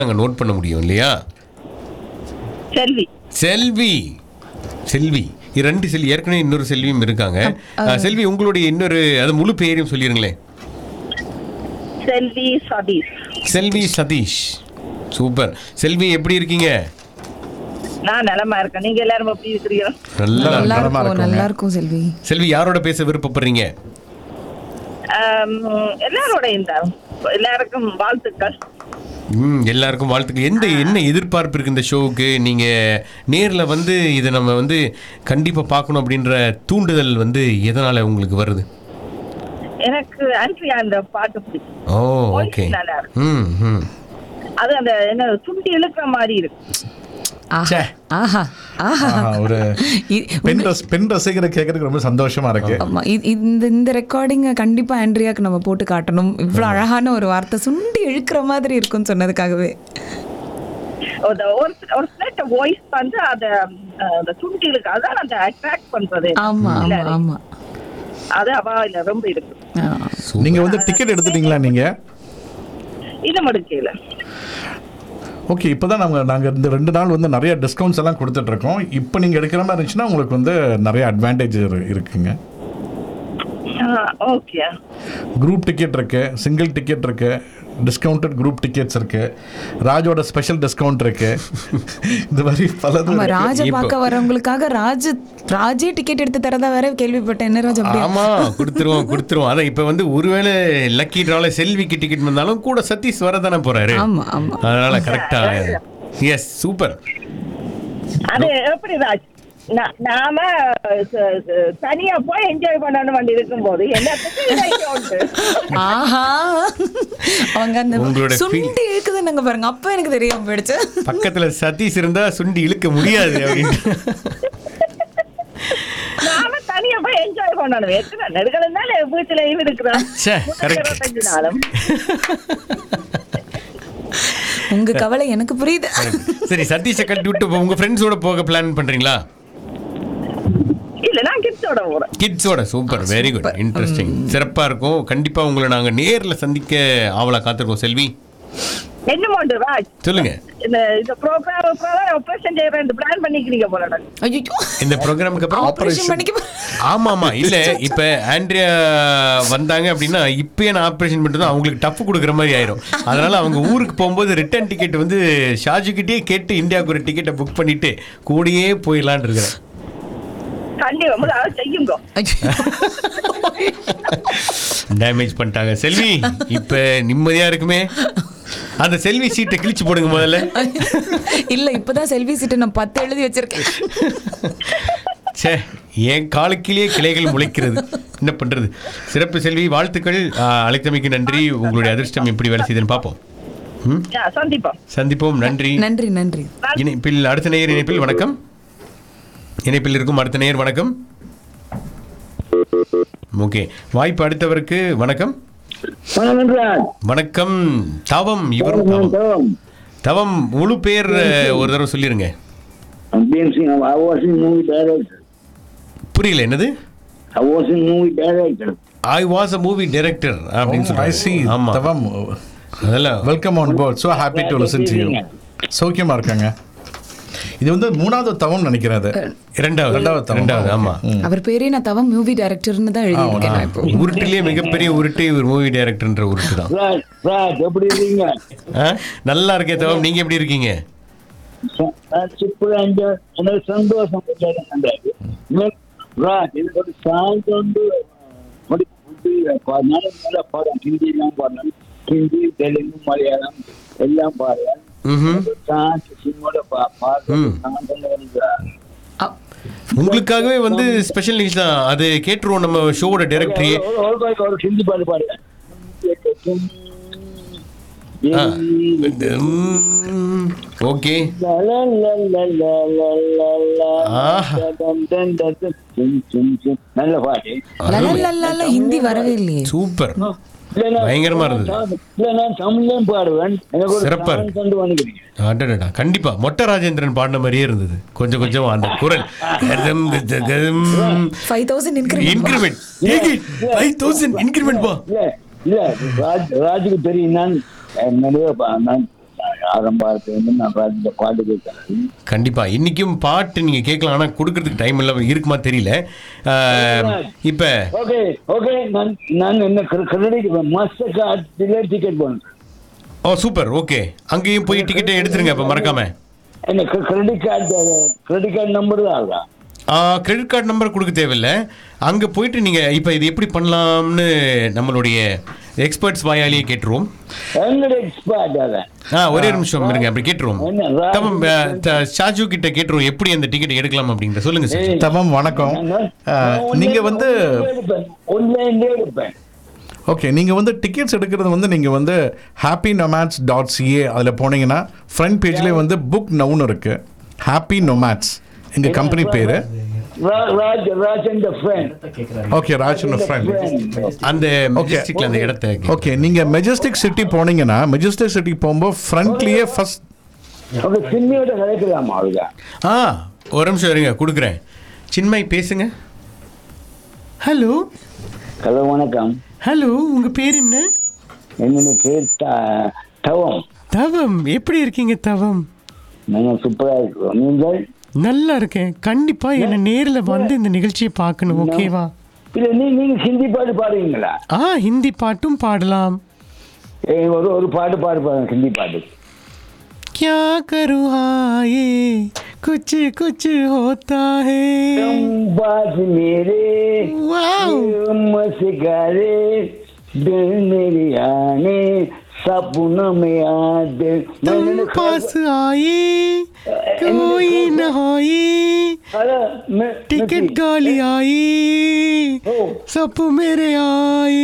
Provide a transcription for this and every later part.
நாங்கள் நோட் பண்ண முடியும் இல்லையா செல்வி செல்வி செல்வி இது ரெண்டு செல்வி ஏற்கனவே இன்னொரு செல்வியும் இருக்காங்க அஹ், செல்வி உங்களுடைய இன்னொரு அது முழு பெயரையும் சொல்லிருங்களேன் செல்வி சதீஷ் செல்வி சதீஷ் சூப்பர் செல்வி எப்படி இருக்கீங்க நான் நலமா இருக்கேன் நீங்க எல்லாரும் எப்படி இருக்கிறீங்க நல்லா நல்லா நலமா இருக்கும் இருக்கோங்க. நல்லா இருக்கும் செல்வி செல்வி யாரோட பேச விருப்பப்படுறீங்க ஆம், எல்லாரோட இந்த எல்லாருக்கும் வாழ்த்துக்கள் ம் எல்லாருக்கும் வாழ்த்துக்கள் எந்த என்ன எதிர்பார்ப்பு இருக்கு இந்த ஷோவுக்கு நீங்க நேர்ல வந்து இதை நம்ம வந்து கண்டிப்பா பார்க்கணும் அப்படின்ற தூண்டுதல் வந்து எதனால உங்களுக்கு வருது எனக்கு ஆண்ட்ரியா அந்த பாட்டு பிடிக்கும் ஓ Voice ஓகே நல்லா இருக்கு. ம் ம் அது அந்த என்ன சுண்டி இழுக்கிற மாதிரி இருக்கு ஆஹா ச்சே. ஆஹா ஆஹா ஆஹா, ஒரு இ- பெண் ரஸ் பெண் ரசிகரை கேட்கறதுக்கு ரொம்ப சந்தோஷமா இருக்கு ஆமா இ- இந்த இந்த ரெக்கார்டிங்கை கண்டிப்பா ஆண்ட்ரியாக்கு நம்ம போட்டு காட்டணும் இவ்வளவு அழகான ஒரு வார்த்தை சுண்டி இழுக்கிற மாதிரி இருக்கும்னு சொன்னதுக்காகவே ஒரு ஒரு ஒரு சில வாய்ஸ் வந்து அத அஹ், அந்த சுண்டி இழுக்கு அதான் அந்த அட்ராக்ட் பண்றது ஆமா ஆமா எல்லாரையும். ஆமா அது அவ இல்ல ரொம்ப இருக்கு ஆ. நீங்க வந்து டிக்கெட் எடுத்துட்டீங்களா நீங்க இது மடுக்கையில ஓகே இப்போதான் நாங்கள் நாங்கள் இந்த ரெண்டு நாள் வந்து நிறைய டிஸ்கவுண்ட்ஸ் எல்லாம் கொடுத்துட்டு இருக்கோம் இப்போ நீங்கள் எடுக்கிற மாதிரி இருந்துச்சுன்னா உங்களுக்கு வந்து நிறைய அட்வான்டேஜ் இருக்குங்க ஓகே குரூப் டிக்கெட் இருக்கு சிங்கிள் டிக்கெட் இருக்கு டிஸ்கவுண்டட் குரூப் டிக்கெட்ஸ் இருக்கு ராஜோட ஸ்பெஷல் டிஸ்கவுண்ட் இருக்கு இந்த மாதிரி பலது ஆமா இருக்கு. ராஜ இப்போ- பார்க்க வரவங்களுக்காக ராஜ ராஜே டிக்கெட் எடுத்து தரதா வேற கேள்விப்பட்டேன் என்ன ராஜ் அப்படியா ஆமா கொடுத்துருவோம் கொடுத்துருவோம் அதான் இப்ப வந்து ஒருவேளை லக்கி ட்ரால செல்விக்கு டிக்கெட் வந்தாலும் கூட சதீஷ் வரதானே போறாரு ஆமா ஆமா அதனால கரெக்டா எஸ் சூப்பர் அது எப்படி ராஜ் நா- நாம ச- ச- தனியா போய் என்ஜாய் பண்ணணும் வண்டி இருக்கும்போது எல்லாத்துக்கும் இது idea உண்டு. ஆஹா அவங்க அந்த உங்களோட feel- சுண்டி இழுக்குது நாங்க பாருங்க அப்ப எனக்கு தெரியாம போயிடுச்சு பக்கத்துல சதீஷ் இருந்தா சுண்டி இழுக்க முடியாது அப்படின்னு நாம தனியா போய் என்ஜாய் பண்ணணும் எத்தனை நெடுகள் இருந்தாலும் வீட்டுலயும் இருக்கிறோம் ச்சே, correct. இருபத்தஞ்சு நாளும் உங்க கவலை எனக்கு புரியுது சரி சதீஷை கட்டி விட்டு இப்ப உங்க ஃப்ரெண்ட்ஸோட போக பிளான் பண்றீங்களா இல்ல நான் கிட்ஸோட போறேன் கிட்ஸோட சூப்பர் வெரி குட் இன்ட்ரெஸ்டிங் சிறப்பா இருக்கும் கண்டிப்பா உங்களை நாங்க நேர்ல சந்திக்க ஆவலா காத்திருக்கோம் செல்வி என்ன ஒன்று ராஜ் சொல்லுங்க இந்த இந்த ப்ரோக்ராம் ஆபரேஷன் செய்யறேன் பிளான் பண்ணிக்கிறீங்க போல நான். ஐயோ இந்த ப்ரோக்ராமுக்கு அப்புறம் ஆபரேஷன் பண்ணிக்க ஆமா ஆமா இல்ல இப்ப ஆண்ட்ரியா வந்தாங்க அப்படின்னா இப்பயே நான் ஆபரேஷன் பண்ணிட்டு அவங்களுக்கு டஃப் கொடுக்குற மாதிரி ஆயிரும் அதனால அவங்க ஊருக்கு போகும்போது ரிட்டர்ன் டிக்கெட் வந்து ஷாஜு கிட்டே கேட்டு இந்தியாவுக்கு ஒரு டிக்கெட்டை புக் பண்ணிட்டு கூடயே போயிடலான்னு இருக்கிறேன் கண்டிப்பா முதல்ல செய்யுங்க டேமேஜ் பண்ணிட்டாங்க செல்வி இப்ப நிம்மதியா இருக்குமே அந்த செல்வி சீட்டை கிழிச்சு போடுங்க முதல்ல இல்ல இப்பதான் செல்வி சீட்டு நான் பத்து எழுதி வச்சிருக்கேன் ச்சே என் காலுக்கிலேயே கிளைகள் முளைக்கிறது என்ன பண்றது சிறப்பு செல்வி வாழ்த்துக்கள் ஆ, அழைத்தமைக்கு நன்றி உங்களுடைய அதிர்ஷ்டம் எப்படி வேலை செய்யுதுன்னு பார்ப்போம் ம் ஆ, சந்திப்போம் சந்திப்போம் நன்றி நன்றி நன்றி இணைப்பில் அடுத்த நேயர் இணைப்பில் வணக்கம் இணைப்பில் இருக்கும் அடுத்த நேயர் வணக்கம் ஓகே வாய்ப்பு அடுத்தவருக்கு வணக்கம் வணக்கம் தவம் இவரும் தவம் தவம் முழு பேர் அஹ், ஒரு தடவை சொல்லிருங்க I'm being seen. I was in movie director. புரியல என்னது I was in movie director. I was a movie director அப்படின்னு ஐ சி சொல்றாங்க ஆமா தவம் அதெல்லாம் welcome on board so happy to listen to you சௌக்கியமா இருக்காங்க இது வந்து மூணாவது தவம் நினைக்கிறேன் அது இரண்டாவது இரண்டாவது தவம். இரண்டாவது ஆமா அவர் பேரே நான் தவம் மூவி டைரக்டர்னு தான் எழுதியிருக்கேன் நான் இப்போ உருட்டிலேயே மிகப்பெரிய உருட்டு இவர் மூவி டைரக்டர்ன்ற உருட்டு தான் Raj, Raj, எப்படி இருக்கீங்க ஆ? நல்லா இருக்கே தவம் நீங்க எப்படி இருக்கீங்க ச- நான் சூப்பரா enjoy- எனக்கு சந்தோஷம் கண்டாரு ராஜ் எனக்கு ஒரு சாங் வந்து முடி புத்தி நல்ல நல்ல பாடம் ஹிந்திலாம் பாடணும் ஹிந்தி தெலுங்கு மலையாளம் எல்லாம் பாடுறேன் ம்ஹும். சாங் சினிமால பாட்டு ம். சாங் அ- உங்களுக்காகவே வந்து ஸ்பெஷல் நியூஸ் தான் அது கேட்டுருவோம் நம்ம ஷோவோட டைரக்டரையே ஒரு- ஒரு பாட்டு, ஒரு ஹிந்தி பாட்டு பாடுங்க ஆ. Okay La la la la la la la la. ஆஹா. Dun, dun, dun, dun. Chum, chum, chum. நல்ல பாட்டு லலலலல ஹிந்தி வரவே இல்லையே சூப்பர் இல்ல, நான் பயங்கரமா இருந்தது. இல்ல, நான் தமிழ்லயும் பாடுவேன் எனக்கு ஒரு சிறப்பா song இருக்கு. கொண்டு வந்துக்கிறீங்க அடடடா கண்டிப்பா மொட்டை ராஜேந்திரன் பாடின மாதிரியே இருந்தது கொஞ்சம் கொஞ்சம் அந்த குரல் கதம் கதம் five thousand increment increment five thousand increment பா இல்ல இல்ல ராஜ் ராஜுக்கு தெரியும் நான் அஹ், நிறைய பா- நான் ஆரம்பத்துலேருந்து நான் ராஜில பாட்டு கேட்கறேன் கண்டிப்பா இன்னைக்கும் பாட்டு நீங்க கேட்கலாம் ஆனா கொடுக்கறதுக்கு டைம் இல்ல இருக்குமா தெரியல ஆஹ், இப்ப ஓகே ஓகே நான் நான் என்ன கிரெடிட் மாஸ்டர் கார்டில் டிக்கெட் போனேன் ஓ சூப்பர் ஓகே அங்கேயும் போய் டிக்கெட்டை எடுத்துருங்க இப்ப மறக்காம என்ன credit card credit card number தான் இருக்கா கிரெடிட் கார்டு நம்பர் கொடுக்க தேவையில்ல அங்க போயிட்டு நீங்க இப்ப இது எப்படி பண்ணலாம்னு நம்மளுடைய எக்ஸ்பர்ட்ஸ் வாயாலேயே கேட்டுருவோம் எங்களோட எக்ஸ்பர்ட் அதான் ஆ ஒரே நிமிஷம் இருங்க அப்படி கேட்டுருவோம் என்ன, ரா- தமம் அஹ், த- ஷாஜு கிட்ட கேட்டுருவோம் எப்படி அந்த டிக்கெட் எடுக்கலாம் அப்படிங்கிற சொல்லுங்க சார் தமம் வணக்கம் அஹ், நீங்க வந்து ஒன்லைன்லேயே எடுப்பேன் ஓகே நீங்கள் வந்து டிக்கெட்ஸ் எடுக்கிறது வந்து நீங்கள் வந்து ஹாப்பி நொமேட்ஸ் டாட் சிஏ அதில் போனீங்கன்னா ஃப்ரண்ட் பேஜ்லேயே வந்து புக் நவுன் இருக்கு ஹாப்பி நொமேட்ஸ் எங்கள் கம்பெனி பேர் ரா- Raj Raj and friend okay Raj friend அந்த Okay. மெஜஸ்டிக்ல அந்த இடத்த கே- ஓகே நீங்கள் மெஜஸ்டிக் சிட்டி போனீங்கன்னா மெஜஸ்டிக் சிட்டி போகும்போது ஃப்ரண்ட்லேயே ஃபர்ஸ்ட் ஓகே சிம்மியோட கிடைக்கலாமா அவளுக்கு ஆ ஒரு நிமிஷம் இருங்க கொடுக்குறேன் சின்மை பேசுங்க ஹலோ ஹலோ வணக்கம் ஹலோ உங்க பேர் என்ன என்னோட பேர் த- தவம் தவம் எப்படி இருக்கீங்க தவம் நாங்கள் சூப்பராக இருக்கிறோம் நீங்கள் நல்லா இருக்கேன் கண்டிப்பா என்ன நேர்ல வந்து இந்த நிகழ்ச்சியை பார்க்கணும் ஓகேவா இல்லை நீ நீங்கள் ஹிந்தி பாட்டு பாடுவீங்களா ஆ ஹிந்தி பாட்டும் பாடலாம் ஏ ஒரு ஒரு பாட்டு பாடு பாருங்க ஹிந்தி பாட்டு क्या करूँ हाँ ये कुछ कुछ होता है तुम बात मेरे वाओ मस्करे दिल मेरी आने सपनों में याद तुम पास आए कोई न आए टिकट गाली आई सब मेरे आए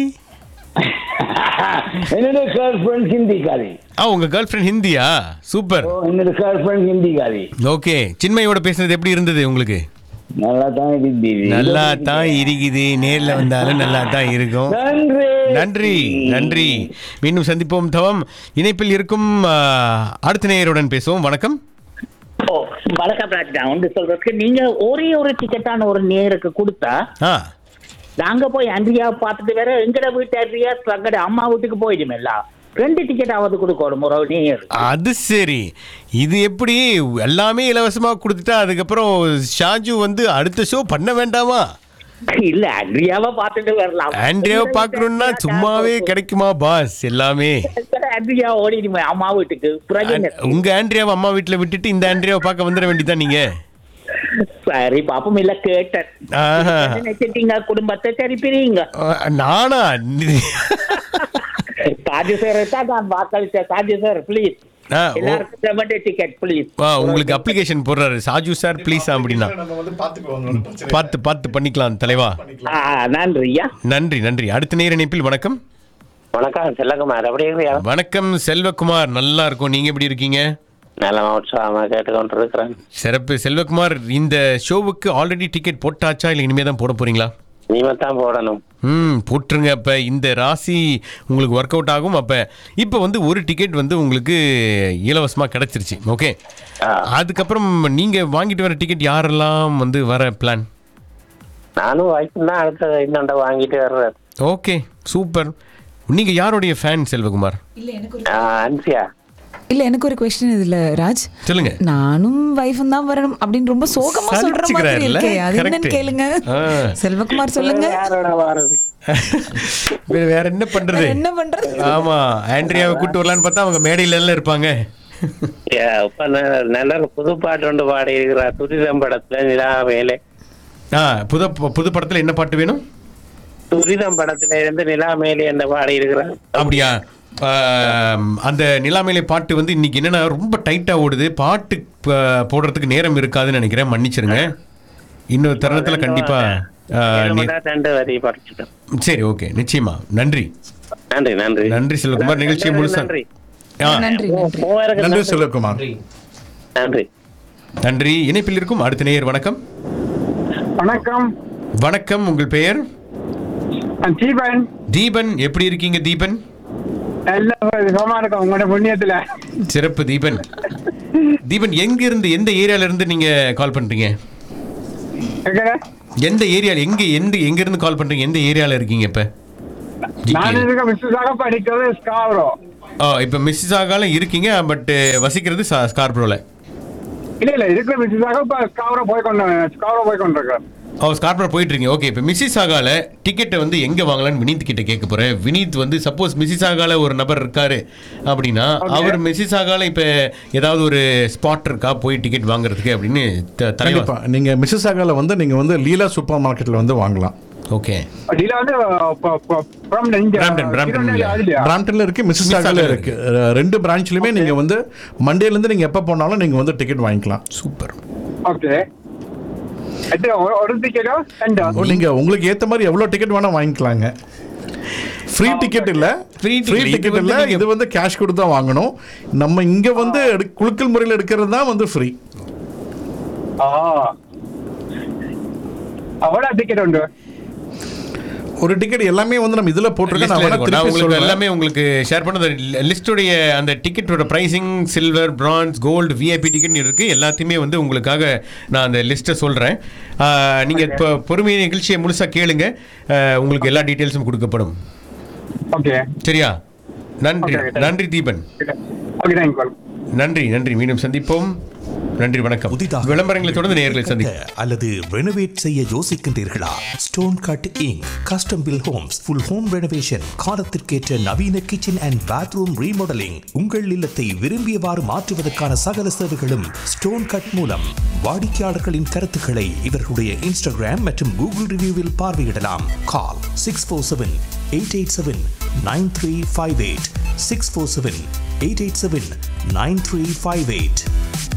என்னோட கேர்ள் ஃப்ரெண்ட் ஹிந்திக்காரி ஆ உங்க கேர்ள் ஃப்ரெண்ட் ஹிந்தியா சூப்பர் ஓ என்னோட கேர்ள் ஃப்ரெண்ட் ஹிந்திக்காரி ஓகே சின்மையோட பேசுனது எப்படி இருந்தது உங்களுக்கு நல்லா தான் இருக்குது நல்லா தான் இருக்குது நேர்ல வந்தாலும் நல்லா தான் இருக்கும் நன்றி நன்றி நன்றி மீண்டும் சந்திப்போம் தவம் இணைப்பில் இருக்கும் ஆ, அடுத்த நேயருடன் பேசுவோம் வணக்கம் ஓ வணக்கம் ராஜா ஒன்று சொல்றதுக்கு நீங்க ஒரே ஒரு டிக்கெட்டான ஒரு நேருக்கு கொடுத்தா ஆ நாங்க போய் அன்றியா பார்த்துட்டு வேற எங்கட வீட்டு அன்றியா தங்கட அம்மா வீட்டுக்கு போயிடுமேல்ல ரெண்டு டிக்கெட் ஆவது கொடுக்கணும் ஒரு நேர் அது சரி இது எப்படி எல்லாமே இலவசமா கொடுத்துட்டா அதுக்கப்புறம் ஷாஜு வந்து அடுத்த ஷோ பண்ண வேண்டாமா இல்ல அன்றியாவா பார்த்துட்டு வரலாம் ஆண்ட்ரியாவை பார்க்கணும்னா சும்மாவே கிடைக்குமா பாஸ் எல்லாமே அன்றியா ஓடிடுமே அம்மா வீட்டுக்கு பிரஜனை உங்க ஆண்ட்ரியாவை அம்மா வீட்டுல விட்டுட்டு இந்த ஆண்ட்ரியாவை பார்க்க வந்துட வேண்டியதான் நீங்க சரி பாப்போம் இல்ல கேட்டேன் ஆஹா. என்ன நினைச்சிட்டீங்க குடும்பத்தை சரி பிரியுங்க ஆ, நானா சாஜி சார் தான் நான் வாக்களிச்சேன் சாஜி சார் ப்ளீஸ் ஆ, ஓ. எல்லாருக்கும் செவன்டே டிக்கெட் ப்ளீஸ் ஆ, உங்களுக்கு அப்ளிகேஷன் போடுறாரு சாஜு சார் ப்ளீஸ் அப்படின்னா நம்ம வந்து பார்த்துக்குவோம் பார்த்து பார்த்து பண்ணிக்கலாம் தலைவா நன்றியா நன்றி நன்றி அடுத்த நேர இணைப்பில் வணக்கம் வணக்கம் செல்லகுமார் எப்படி இருக்கிறியா வணக்கம் செல்வகுமார் நல்லா இருக்கும் நீங்க எப்படி இருக்கீங்க நல்ல உற்சாகமாக கேட்டுக்கொண்டு இருக்கிறேன் சிறப்பு செல்வகுமார் இந்த ஷோவுக்கு ஆல்ரெடி டிக்கெட் போட்டாச்சா இல்லை இனிமே தான் போட போறீங்களா நீமத்தான் போடணும் ம் போட்டுருங்க அப்போ இந்த ராசி உங்களுக்கு ஒர்க் அவுட் ஆகும் அப்போ இப்போ வந்து ஒரு டிக்கெட் வந்து உங்களுக்கு இலவசமாக கிடச்சிருச்சு ஓகே ஆ. அதுக்கப்புறம் நீங்கள் வாங்கிட்டு வர டிக்கெட் யாரெல்லாம் வந்து வர பிளான் நானும் வைஃப் தான் அடுத்த இன்னொண்ட வாங்கிட்டு வர்றேன் ஓகே சூப்பர் நீங்கள் யாருடைய ஃபேன் செல்வகுமார் ஆ, அன்சியா இல்ல எனக்கு ஒரு கொஸ்டின் இதுல ராஜ் சொல்லுங்க நானும் வைஃபும் தான் வரணும் அப்படின்னு ரொம்ப சோகமா சொல்ற மாதிரி சலிச்சுக்கிறாருல்ல? இருக்கே அது என்னன்னு Correct. கேளுங்க ஆ. செல்வகுமார் சொல்லுங்க யாரோட வாரது வேற வேற என்ன பண்றது வேற என்ன பண்றது? ஆமா ஆண்ட்ரியாவை கூட்டு வரலான்னு பார்த்தா அவங்க மேடையில எல்லாம் இருப்பாங்க ஏ, இப்ப ந- நல்ல ஒரு புது பாட்டு ஒன்று பாடி இருக்கிறா துரிதம் படத்துல நிலா மேலே ஆ புது புது படத்துல என்ன பாட்டு வேணும் துரிதம் படத்துல இருந்து நிலா மேலே என்ன பாடி இருக்கிறான் அப்படியா ஆம், அந்த நிலாமையிலே பாட்டு வந்து இன்னைக்கு என்னன்னா ரொம்ப டைட்டா ஓடுது பாட்டு ப- போடுறதுக்கு நேரம் இருக்காதுன்னு நினைக்கிறேன் மன்னிச்சிருங்க இன்னொரு தருணத்துல கண்டிப்பா ஆ, நீ- ரெண்டு வரி படிச்சுட்டோம் சரி ஓகே நிச்சயமா நன்றி நன்றி நன்றி நன்றி செல்வகுமார் நிகழ்ச்சியை முழுசா நன்றி ஆ, நன்றி நன்றி மூவருக்கு நன்றி நன்றி. செல்வகுமார் நன்றி நன்றி இணைப்பில் இருக்கும் அடுத்த நேயர் வணக்கம் வணக்கம் வணக்கம் உங்கள் பெயர் நான் தீபன் தீபன் எப்படி இருக்கீங்க தீபன் எல்லாம் சுகமா இருக்கும் உங்களோட புண்ணியத்துல சிறப்பு தீபன் தீபன் எங்க இருந்து எந்த ஏரியால இருந்து நீங்க கால் பண்றீங்க எங்கட? எந்த ஏரியால எங்க எந்த எங்க இருந்து கால் பண்றீங்க எந்த ஏரியால இருக்கீங்க இப்ப நான் இருக்க விசுதாக படிக்கிறது ஸ்காவரோ ஓ இப்போ மிஸ்ஸஸ் ஆகால இருக்கீங்க பட் வசிக்கிறது ஸ்கா- ஸ்கார்பிரோல இல்ல இல்ல இருக்கிற மிஸ்ஸாக இப்ப ஸ்காவரா போய் கொண்டு ஸ்காவரா போய் கொண்டிருக்கேன் ஓ ஸ்கார்பிரோ போயிட்டு இருக்கீங்க ஓகே இப்போ மிஸ்ஸஸ் ஆகால டிக்கெட்டை வந்து எங்கே வாங்கலாம்னு வினீத் கிட்ட கேட்க போகிறேன் வினீத் வந்து சப்போஸ் மிஸ்ஸஸ் ஆகால ஒரு நபர் இருக்காரு அப்படின்னா அவர் மிஸ்ஸஸ் ஆகால இப்போ ஏதாவது ஒரு ஸ்பாட் இருக்கா போய் டிக்கெட் வாங்குறதுக்கு அப்படின்னு த- தலைவர் கண்டிப்பா நீங்க மிஸ்ஸஸ் ஆகால வந்து நீங்க வந்து லீலா சூப்பர் மார்க்கெட்ல வந்து வாங்கலாம் ஓகே இதுல வந்து பிராம்டன் இங்க பிராம்டன், பிராம்டன் இல்ல. அதுலயா பிராம்டன்ல இருக்கு மிஸ்ஸஸ் Miss ஆகால ஆகால இருக்கு அஹ் ரெண்டு பிரான்ச்லயுமே நீங்க வந்து மண்டேல இருந்து நீங்க எப்ப போனாலும் நீங்க வந்து டிக்கெட் வாங்கிக்கலாம் சூப்பர் ஓகே எத்தனை ஒரு- ஒரு டிக்கெட்டோ ரெண்டா ஓ, நீங்க உங்களுக்கு ஏத்த மாதிரி எவ்வளவு டிக்கெட் வேணா வாங்கிக்கலாங்க ஃப்ரீ டிக்கெட் இல்ல Free ஃப்ரீ ticket. இது டிக்கெட் வந்து இல்ல நீங்க- இது வந்து கேஷ் கொடுத்து தான் வாங்கணும் நம்ம இங்க வந்து எடு- குலுக்கல் முறையில் எடுக்கிறது தான் வந்து ஃப்ரீ ஆ அவ்வளோ டிக்கெட் உண்டு ஒரு டிக்கெட் எல்லாமே வந்து நம்ம இதுல போட்டிருக்கோம் நான் லிஸ்ட்ல வேணா இருக்கும். நான் திருப்பி உங்களுக்கு சொல்றேன் எல்லாமே உங்களுக்கு ஷேர் பண்ண லிஸ்டுடைய அந்த டிக்கெட்டோட pricing silver bronze gold VIP ticket இருக்கு எல்லாத்தையுமே வந்து உங்களுக்காக நான் அந்த லிஸ்ட்டை சொல்றேன் ஆஹ், நீங்க இப்போ பொறுமை நிகழ்ச்சியை முழுசா கேளுங்க ஆஹ், உங்களுக்கு எல்லா டீட்டெயில்ஸும் கொடுக்கப்படும் ஓகே சரியா நன்றி Okay, okay. நன்றி தீபன் ஓகே தேங்க்யூ நன்றி நன்றி மீண்டும் சந்திப்போம் நன்றி வணக்கம் புதிதாக விளம்பரங்களை தொடர்ந்து நேர்களை சந்திக்கும் கட்ட அல்லது ரெனோவேட் செய்ய யோசிக்கின்றீர்களா stone cutting custom built homes full home renovation காலத்திற்கேற்ற நவீன கிச்சன் அண்ட் பாத்ரூம் ரீமாடலிங் உங்கள் இல்லத்தை விரும்பியவாறு மாற்றுவதற்கான சகல சேவைகளும் ஸ்டோன் கட் மூலம் வாடிக்கையாளர்களின் கருத்துக்களை இவர்களுடைய இன்ஸ்டாகிராம் மற்றும் கூகுள் ரிவ்யூவில் பார்வையிடலாம் call six four seven eight eight seven nine three five eight six four seven eight eight seven nine three five eight